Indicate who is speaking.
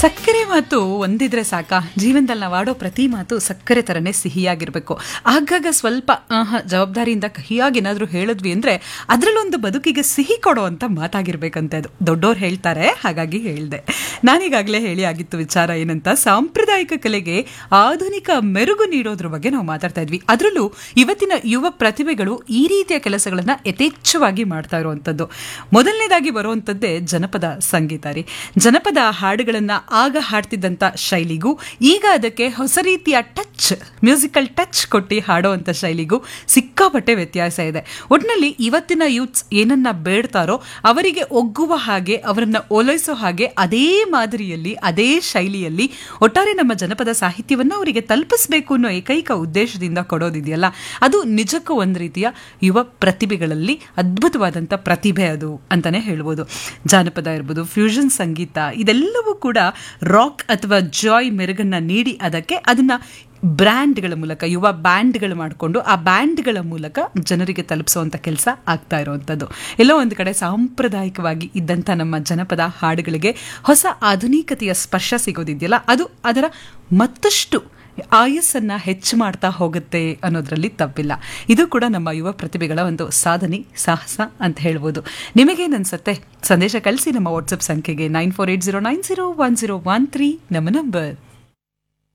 Speaker 1: ಸಕ್ಕರೆ ಮಾತು ಒಂದಿದ್ರೆ ಸಾಕ ಜೀವನದಲ್ಲಿ ನಾವು ಆಡೋ ಪ್ರತಿ ಮಾತು ಸಕ್ಕರೆ ಥರನೇ ಸಿಹಿಯಾಗಿರಬೇಕು ಆಗಾಗ ಸ್ವಲ್ಪ ಆಹಾ, ಜವಾಬ್ದಾರಿಯಿಂದ ಕಹಿಯಾಗಿ ಏನಾದರೂ ಹೇಳಿದ್ವಿ ಅಂದರೆ ಅದರಲ್ಲೊಂದು ಬದುಕಿಗೆ ಸಿಹಿ ಕೊಡೋ ಅಂತ ಮಾತಾಗಿರ್ಬೇಕಂತೆ ಅದು ದೊಡ್ಡೋರು ಹೇಳ್ತಾರೆ ಹಾಗಾಗಿ ಹೇಳಿದೆ ನಾನೀಗಾಗಲೇ ಹೇಳಿ ಆಗಿತ್ತು ವಿಚಾರ ಏನಂತ ಸಾಂಪ್ರದಾಯಿಕ ಕಲೆಗೆ ಆಧುನಿಕ ಮೆರುಗು ನೀಡೋದ್ರ ಬಗ್ಗೆ ನಾವು ಮಾತಾಡ್ತಾ ಇದ್ವಿ ಅದರಲ್ಲೂ ಇವತ್ತಿನ ಯುವ ಪ್ರತಿಭೆಗಳು ಈ ರೀತಿಯ ಕೆಲಸಗಳನ್ನು ಯಥೇಚ್ಛವಾಗಿ ಮಾಡ್ತಾ ಇರುವಂಥದ್ದು ಮೊದಲನೇದಾಗಿ ಬರುವಂಥದ್ದೇ ಜನಪದ ಸಂಗೀತ ರೀ ಜನಪದ ಹಾಡುಗಳನ್ನು ಆಗ ಹಾಡ್ತಿದ್ದಂಥ ಶೈಲಿಗೂ ಈಗ ಅದಕ್ಕೆ ಹೊಸ ರೀತಿಯ ಟಚ್ ಮ್ಯೂಸಿಕಲ್ ಟಚ್ ಕೊಟ್ಟು ಹಾಡೋವಂಥ ಶೈಲಿಗೂ ಸಿಕ್ಕಾಪಟ್ಟೆ ವ್ಯತ್ಯಾಸ ಇದೆ ಒಟ್ಟಿನಲ್ಲಿ ಇವತ್ತಿನ ಯೂತ್ಸ್ ಏನನ್ನ ಬೇಡ್ತಾರೋ ಅವರಿಗೆ ಒಗ್ಗುವ ಹಾಗೆ ಅವರನ್ನ ಓಲೈಸೋ ಹಾಗೆ ಅದೇ ಮಾದರಿಯಲ್ಲಿ ಅದೇ ಶೈಲಿಯಲ್ಲಿ ಒಟ್ಟಾರೆ ನಮ್ಮ ಜನಪದ ಸಾಹಿತ್ಯವನ್ನು ಅವರಿಗೆ ತಲುಪಿಸಬೇಕು ಅನ್ನೋ ಏಕೈಕ ಉದ್ದೇಶದಿಂದ ಕೊಡೋದಿದೆಯಲ್ಲ ಅದು ನಿಜಕ್ಕೂ ಒಂದು ರೀತಿಯ ಯುವ ಪ್ರತಿಭೆಗಳಲ್ಲಿ ಅದ್ಭುತವಾದಂಥ ಪ್ರತಿಭೆ ಅದು ಅಂತಾನೆ ಹೇಳ್ಬೋದು ಜಾನಪದ ಇರ್ಬೋದು ಫ್ಯೂಷನ್ ಸಂಗೀತ ಇದೆಲ್ಲವೂ ಕೂಡ ರಾಕ್ ಅಥವಾ ಜಾಯ್ ಮೆರುಗನ್ನ ನೀಡಿ ಅದಕ್ಕೆ ಅದನ್ನ ಬ್ರ್ಯಾಂಡ್ಗಳ ಮೂಲಕ ಯುವ ಬ್ಯಾಂಡ್ಗಳು ಮಾಡಿಕೊಂಡು ಆ ಬ್ಯಾಂಡ್ಗಳ ಮೂಲಕ ಜನರಿಗೆ ತಲುಪಿಸುವಂಥ ಕೆಲಸ ಆಗ್ತಾ ಇರುವಂಥದ್ದು ಎಲ್ಲೋ ಒಂದು ಕಡೆ ಸಾಂಪ್ರದಾಯಿಕವಾಗಿ ಇದ್ದಂಥ ನಮ್ಮ ಜನಪದ ಹಾಡುಗಳಿಗೆ ಹೊಸ ಆಧುನಿಕತೆಯ ಸ್ಪರ್ಶ ಸಿಗೋದಿದೆಯಲ್ಲ ಅದು ಅದರ ಮತ್ತಷ್ಟು ಆಯಸ್ಸನ್ನ ಹೆಚ್ಚು ಮಾಡ್ತಾ ಹೋಗುತ್ತೆ ಅನ್ನೋದ್ರಲ್ಲಿ ತಪ್ಪಿಲ್ಲ ಇದು ಕೂಡ ನಮ್ಮ ಯುವ ಪ್ರತಿಭೆಗಳ ಒಂದು ಸಾಧನೆ ಸಾಹಸ ಅಂತ ಹೇಳ್ಬೋದು ನಿಮಗೇನನ್ಸುತ್ತೆ ಸಂದೇಶ ಕಳಿಸಿ ನಮ್ಮ ವಾಟ್ಸಪ್ ಸಂಖ್ಯೆಗೆ nine four eight zero nine zero one zero one three ನಮ್ಮ ನಂಬರ್